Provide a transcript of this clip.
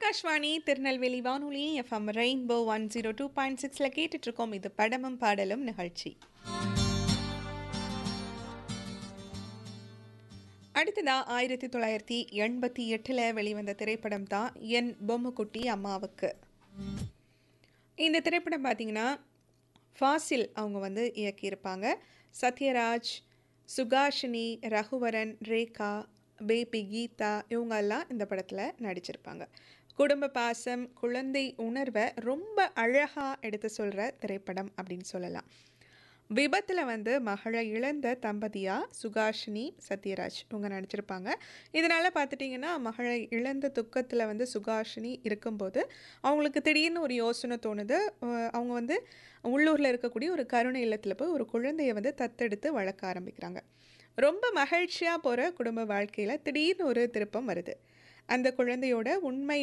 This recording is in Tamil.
ஆகாஷ்வாணி திருநெல்வேலி வானொலி FM rainbow one zero two point சிக்ஸில் கேட்டுட்ருக்கோம் இது படமும் பாடலும் நிகழ்ச்சி அடுத்ததா ஆயிரத்தி தொள்ளாயிரத்தி எண்பத்தி எட்டில் வெளிவந்த திரைப்படம் தான் என் பொம்முக்குட்டி அம்மாவுக்கு இந்த திரைப்படம் பார்த்தீங்கன்னா ஃபாசில் அவங்க வந்து இயக்கியிருப்பாங்க சத்யராஜ் சுகாஷினி ரகுவரன் ரேகா பேபி கீதா இவங்கெல்லாம் இந்த படத்தில் நடிச்சிருப்பாங்க குடும்ப பாசம் குழந்தை உணர்வை ரொம்ப அழகாக எடுத்து சொல்கிற திரைப்படம் அப்படின்னு சொல்லலாம் விபத்தில் வந்து மகளை இழந்த தம்பதியாக சுகாஷினி சத்யராஜ் இவங்க நடிச்சிருப்பாங்க இதனால் பார்த்துட்டிங்கன்னா மகளை இழந்த துக்கத்தில் வந்து சுகாஷினி இருக்கும்போது அவங்களுக்கு திடீர்னு ஒரு யோசனை தோணுது அஹ் அவங்க வந்து உள்ளூரில் இருக்கக்கூடிய ஒரு கருணை இல்லத்தில் போய் ஒரு குழந்தைய வந்து தத்தெடுத்து வளர்க்க ஆரம்பிக்கிறாங்க ரொம்ப மகிழ்ச்சியாக போகிற குடும்ப வாழ்க்கையில் திடீர்னு ஒரு திருப்பம் வருது அந்த குழந்தையோட உண்மை